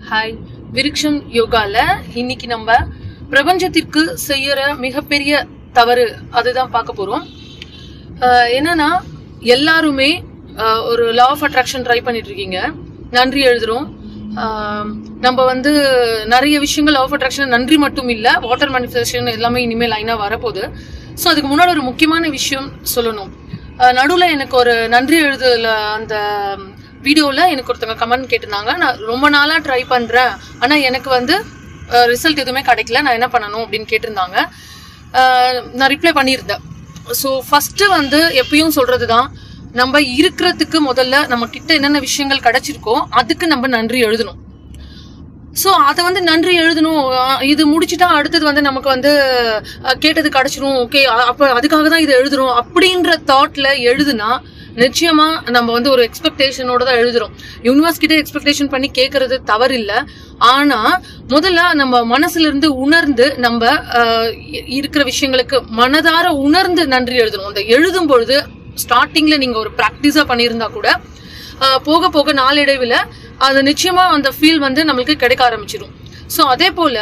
hi விருக்ஷம் யோகால இன்னைக்கு நம்ம பிரபஞ்சத்திற்கு செய்யற மிகப்பெரிய தவறு அதுதான் பார்க்க போறோம் ஆஹ் என்னன்னா எல்லாருமே ஆஹ் ஒரு லா ஆஃப் அட்ராக்ஷன் ட்ரை பண்ணிட்டு இருக்கீங்க நன்றி எழுதுறோம் ஆஹ் நம்ம வந்து நிறைய விஷயங்கள் லா ஆஃப் அட்ராக்ஷன் நன்றி மட்டும் இல்ல வாட்டர் மேனிஃபெஸ்டேஷன் எல்லாமே இனிமேல் லைனா வரப்போகுது ஸோ அதுக்கு முன்னாடி ஒரு முக்கியமான விஷயம் சொல்லணும் ஆஹ் நடுவுல எனக்கு ஒரு நன்றி எழுதுல அந்த வீடியோல எனக்கு ஒருத்தவங்க கமெண்ட் கேட்டிருந்தாங்க நான் ரொம்ப நாளா ட்ரை பண்றேன் ஆனா எனக்கு வந்து ரிசல்ட் எதுவுமே கிடைக்கல நான் என்ன பண்ணணும் அப்படின்னு கேட்டிருந்தாங்க ஆஹ் நான் ரிப்ளை பண்ணியிருந்தேன் ஸோ ஃபர்ஸ்ட் வந்து எப்பயும் சொல்றது தான் நம்ம இருக்கிறதுக்கு முதல்ல நம்ம கிட்ட என்னென்ன விஷயங்கள் கிடைச்சிருக்கோ அதுக்கு நம்ம நன்றி எழுதணும் ஸோ அதை வந்து நன்றி எழுதணும் அஹ் இது முடிச்சுட்டா அடுத்தது வந்து நமக்கு வந்து அஹ் கேட்டது கிடைச்சிரும் ஓகே அப்ப அதுக்காக தான் இதை எழுதுறோம் அப்படின்ற தாட்ல எழுதுனா நிச்சயமா நம்ம வந்து ஒரு எக்ஸ்பெக்டேஷனோட தான் எழுதுறோம் யூனிவர்ஸ் கிட்ட எக்ஸ்பெக்டேஷன் பண்ணி கேட்கறது தவறு இல்ல ஆனா முதல்ல நம்ம மனசுல இருந்து உணர்ந்து நம்ம அஹ், இ- இருக்கிற விஷயங்களுக்கு மனதார உணர்ந்து நன்றி எழுதணும் அந்த எழுதும் பொழுது ஸ்டார்டிங்ல நீங்க ஒரு பிராக்டிஸா பண்ணியிருந்தா கூட ஆஹ் போக போக நாளடைவில் அது நிச்சயமா அந்த ஃபீல் வந்து நம்மளுக்கு கிடைக்க ஆரம்பிச்சிடும் ஸோ அதே போல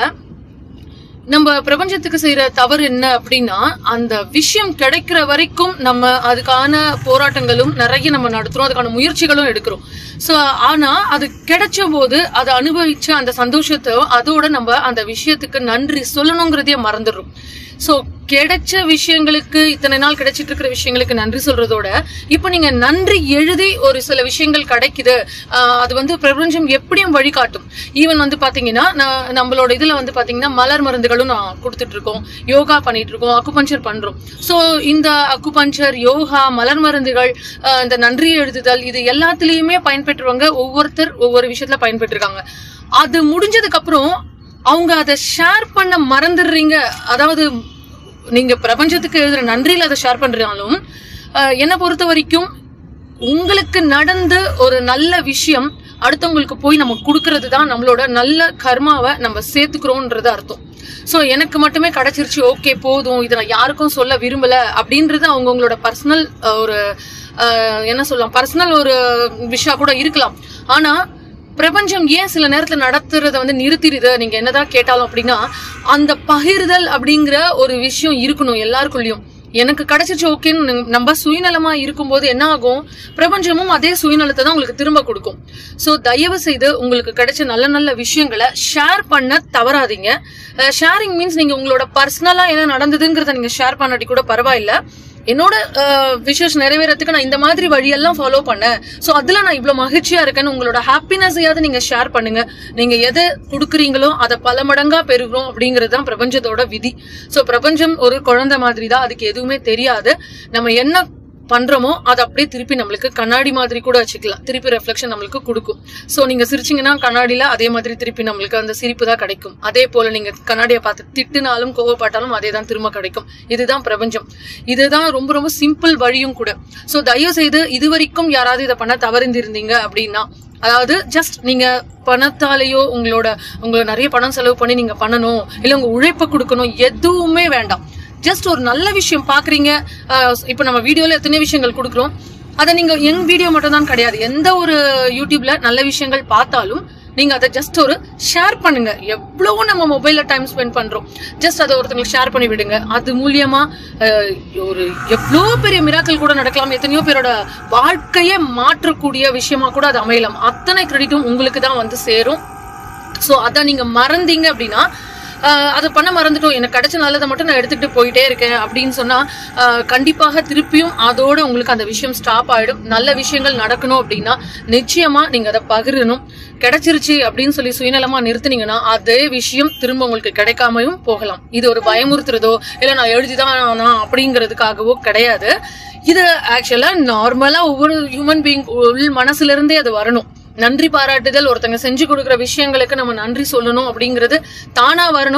நம்ம பிரபஞ்சத்துக்கு செய்யற தவறு என்ன அப்படின்னா அந்த விஷயம் கிடைக்கிற வரைக்கும் நம்ம அதுக்கான போராட்டங்களும் நிறைய நம்ம நடத்துறோம் அதுக்கான முயற்சிகளும் எடுக்கிறோம் ஸோ ஆனா அது கிடைச்ச போது அதை அனுபவிச்ச அந்த சந்தோஷத்தை அதோட நம்ம அந்த விஷயத்துக்கு நன்றி சொல்லணுங்கிறதையே மறந்துடுறோம் ஸோ கிடைச்ச விஷயங்களுக்கு இத்தனை நாள் கிடைச்சிட்டு இருக்கிற விஷயங்களுக்கு நன்றி சொல்றதோட இப்போ நீங்க நன்றி எழுதி ஒரு சில விஷயங்கள் கிடைக்குது ஆஹ் அது வந்து பிரபஞ்சம் எப்படியும் வழிகாட்டும் ஈவன் வந்து பாத்தீங்கன்னா நான் நம்மளோட இதுல வந்து பாத்தீங்கன்னா மலர் மருந்துகளும் நான் கொடுத்துட்டு இருக்கோம் யோகா பண்ணிட்டு இருக்கோம் அக்குபஞ்சர் பண்றோம் ஸோ இந்த அக்குபஞ்சர் யோகா மலர் மருந்துகள் ஆஹ் இந்த நன்றி எழுதுதல் இது எல்லாத்துலயுமே பயன்பெற்றவங்க ஒவ்வொருத்தர் ஒவ்வொரு விஷயத்துல பயன்பெற்றிருக்காங்க அது முடிஞ்சதுக்கு அப்புறம் அவங்க அதை ஷேர் பண்ண மறந்துடுறீங்க அதாவது நீங்க பிரபஞ்சத்துக்கு எழுதுற நன்றியில அதை ஷேர் பண்றாலும் அஹ், என்னை பொறுத்த வரைக்கும் உங்களுக்கு நடந்து ஒரு நல்ல விஷயம் அடுத்தவங்களுக்கு போய் நம்ம கொடுக்கறது தான் நம்மளோட நல்ல கர்மாவை நம்ம சேர்த்துக்கிறோன்றது அர்த்தம் சோ எனக்கு மட்டுமே கிடைச்சிருச்சு ஓகே போதும் இதை நான் யாருக்கும் சொல்ல விரும்பல அப்படின்றது அவங்கவுங்களோட பர்சனல் ஒரு அஹ், என்ன சொல்லலாம் பர்சனல் ஒரு விஷயம் கூட இருக்கலாம் ஆனா பிரபஞ்சம் ஏன் சில நேரத்துல நடத்துறத வந்து நிறுத்திடுது நீங்க என்னதான் கேட்டாலும் அப்படின்னா அந்த பகிர்தல் அப்படிங்கிற ஒரு விஷயம் இருக்கணும் எல்லாருக்குள்ளயும் எனக்கு கிடைச்சிச்சு ஓகேன்னு நம்ம சுயநலமா இருக்கும்போது என்ன ஆகும் பிரபஞ்சமும் அதே சுயநலத்தை தான் உங்களுக்கு திரும்ப கொடுக்கும் சோ தயவு செய்து உங்களுக்கு கிடைச்ச நல்ல நல்ல விஷயங்களை ஷேர் பண்ண தவறாதீங்க ஷேரிங் மீன்ஸ் நீங்க உங்களோட பர்சனலா என்ன நடந்ததுங்கிறத நீங்க ஷேர் பண்ணாட்டி கூட பரவாயில்ல என்னோட விஷஸ் நிறைவேறதுக்கு நான் இந்த மாதிரி வழியெல்லாம் ஃபாலோ பண்ணேன் சோ அதுல நான் இவ்வளவு மகிழ்ச்சியா இருக்கேன்னு உங்களோட ஹாப்பினஸையாவது நீங்க ஷேர் பண்ணுங்க நீங்க எதை கொடுக்குறீங்களோ அதை பல மடங்கா பெறுகிறோம் அப்படிங்கிறது தான் பிரபஞ்சத்தோட விதி சோ பிரபஞ்சம் ஒரு குழந்தை மாதிரி தான் அதுக்கு எதுவுமே தெரியாது நம்ம என்ன பண்றோமோ அதை அப்படியே திருப்பி நம்மளுக்கு கண்ணாடி மாதிரி கூட வச்சுக்கலாம் திருப்பி ரெஃப்ளெக்ஷன் நம்மளுக்கு கொடுக்கும் சோ நீங்க சிரிச்சீங்கன்னா கண்ணாடியில அதே மாதிரி திருப்பி நம்மளுக்கு அந்த சிரிப்பு தான் கிடைக்கும் அதே போல நீங்க கண்ணாடியை பார்த்து திட்டுனாலும் கோவப்பட்டாலும் அதே தான் திரும்ப கிடைக்கும் இதுதான் பிரபஞ்சம் இதுதான் ரொம்ப ரொம்ப சிம்பிள் வழியும் கூட சோ தயவு செய்து இது வரைக்கும் யாராவது இதை பண்ண தவறிந்திருந்தீங்க அப்படின்னா அதாவது ஜஸ்ட் நீங்க பணத்தாலேயோ உங்களோட உங்களை நிறைய பணம் செலவு பண்ணி நீங்க பண்ணணும் இல்ல உங்க உழைப்பை கொடுக்கணும் எதுவுமே வேண்டாம் ஜஸ்ட் ஒரு நல்ல விஷயம் பாக்குறீங்க அஹ் இப்ப நம்ம வீடியோல எத்தனை விஷயங்கள் கொடுக்குறோம் அதை நீங்க எங் வீடியோ மட்டும் தான் கிடையாது எந்த ஒரு யூடியூப்ல நல்ல விஷயங்கள் பார்த்தாலும் நீங்க அதை ஜஸ்ட் ஒரு ஷேர் பண்ணுங்க எவ்வளவு நம்ம மொபைல்ல டைம் ஸ்பெண்ட் பண்றோம் ஜஸ்ட் அதை ஒருத்தங்களுக்கு ஷேர் பண்ணி விடுங்க அது மூலியமா அஹ், ஒரு எவ்வளோ பெரிய மிராக்கள் கூட நடக்கலாம் எத்தனையோ பேரோட வாழ்க்கையே மாற்றக்கூடிய விஷயமா கூட அது அமையலாம் அத்தனை கிரெடிட்டும் உங்களுக்கு தான் வந்து சேரும் சோ அத நீங்க மறந்தீங்க அப்படின்னா ஆஹ் அதை பண்ண மறந்துட்டோம் எனக்கு கிடைச்ச நல்லதை மட்டும் நான் எடுத்துக்கிட்டு போயிட்டே இருக்கேன் அப்படின்னு சொன்னா ஆஹ் கண்டிப்பாக திருப்பியும் அதோட உங்களுக்கு அந்த விஷயம் ஸ்டாப் ஆயிடும் நல்ல விஷயங்கள் நடக்கணும் அப்படின்னா நிச்சயமா நீங்க அதை பகிரணும் கிடைச்சிருச்சு அப்படின்னு சொல்லி சுயநலமா நிறுத்துனீங்கன்னா அதே விஷயம் திரும்ப உங்களுக்கு கிடைக்காமையும் போகலாம் இது ஒரு பயமுறுத்துறதோ இல்ல நான் எழுதிதான் நான் அப்படிங்கிறதுக்காகவோ கிடையாது இது ஆக்சுவலா நார்மலா ஒவ்வொரு ஹியூமன் பீயிங் உள் மனசுல இருந்தே அது வரணும் நன்றி பாராட்டுதல் ஒருத்தங்க செஞ்சு கொடுக்குற விஷயங்களுக்கு நம்ம நன்றி சொல்லணும் அப்படிங்கிறது தானா வரணும்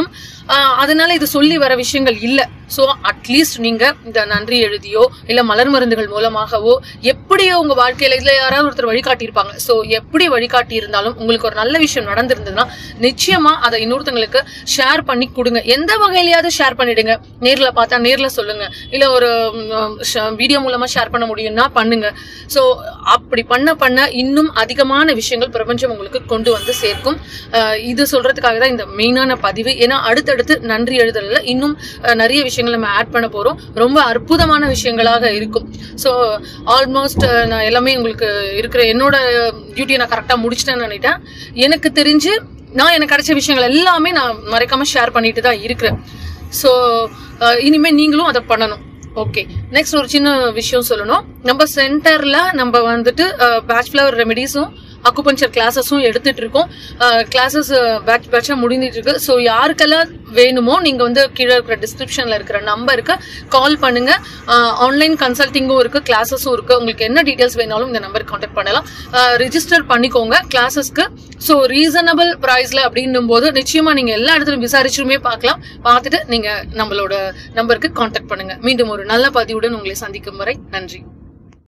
ஆஹ் அதனால இது சொல்லி வர விஷயங்கள் இல்ல சோ அட்லீஸ்ட் நீங்க இந்த நன்றி எழுதியோ இல்ல மலர் மருந்துகள் மூலமாகவோ எப்படியோ உங்க வாழ்க்கையில இதுல யாராவது ஒருத்தர் வழிகாட்டி இருப்பாங்க சோ எப்படி வழிகாட்டி இருந்தாலும் உங்களுக்கு ஒரு நல்ல விஷயம் நடந்திருந்ததுன்னா நிச்சயமா அதை இன்னொருத்தங்களுக்கு ஷேர் பண்ணி கொடுங்க எந்த வகையிலயாவது ஷேர் பண்ணிடுங்க நேர்ல பார்த்தா நேர்ல சொல்லுங்க இல்ல ஒரு வீடியோ மூலமா ஷேர் பண்ண முடியும்னா பண்ணுங்க சோ அப்படி பண்ண பண்ண இன்னும் அதிகமான விஷயங்கள் பிரபஞ்சம் உங்களுக்கு கொண்டு வந்து சேர்க்கும் அஹ் இது சொல்றதுக்காக தான் இந்த மெயினான பதிவு ஏன்னா அடுத்தடுத்து நன்றி எழுதல இன்னும் அஹ், நிறைய விஷயங்கள் நம்ம ஆட் பண்ண போறோம் ரொம்ப அற்புதமான விஷயங்களாக இருக்கும் ஸோ ஆல்மோஸ்ட் நான் எல்லாமே உங்களுக்கு இருக்கிற என்னோட டியூட்டியை நான் கரெக்டாக முடிச்சிட்டேன்னு நினைட்டேன் எனக்கு தெரிஞ்சு நான் எனக்கு கிடைச்ச விஷயங்கள் எல்லாமே நான் மறைக்காம ஷேர் பண்ணிட்டு தான் இருக்கிறேன் ஸோ இனிமே நீங்களும் அதை பண்ணணும் ஓகே நெக்ஸ்ட் ஒரு சின்ன விஷயம் சொல்லணும் நம்ம சென்டர்ல நம்ம வந்துட்டு பேட்ச் ஃபிளவர் ரெமெடிஸும் அக்குபஞ்சர் கிளாஸஸும் எடுத்துட்டு இருக்கோம் கிளாஸஸ் பேட்ச் பேட்சா முடிஞ்சிட்டு இருக்கு ஸோ யாருக்கெல்லாம் வேணுமோ நீங்க வந்து கீழே இருக்கிற டிஸ்கிரிப்ஷன்ல இருக்கிற நம்பருக்கு கால் பண்ணுங்க ஆன்லைன் கன்சல்டிங்கும் இருக்கு கிளாஸஸும் இருக்கு உங்களுக்கு என்ன டீடைல்ஸ் வேணாலும் இந்த நம்பருக்கு கான்டாக்ட் பண்ணலாம் ரிஜிஸ்டர் பண்ணிக்கோங்க கிளாஸஸ்க்கு ஸோ ரீசனபிள் ப்ரைஸ்ல அப்படின்னும் போது நிச்சயமா நீங்க எல்லா இடத்துலையும் விசாரிச்சுமே பார்க்கலாம் பார்த்துட்டு நீங்க நம்மளோட நம்பருக்கு கான்டாக்ட் பண்ணுங்க மீண்டும் ஒரு நல்ல பதிவுடன் உங்களை சந்திக்கும் வரை நன்றி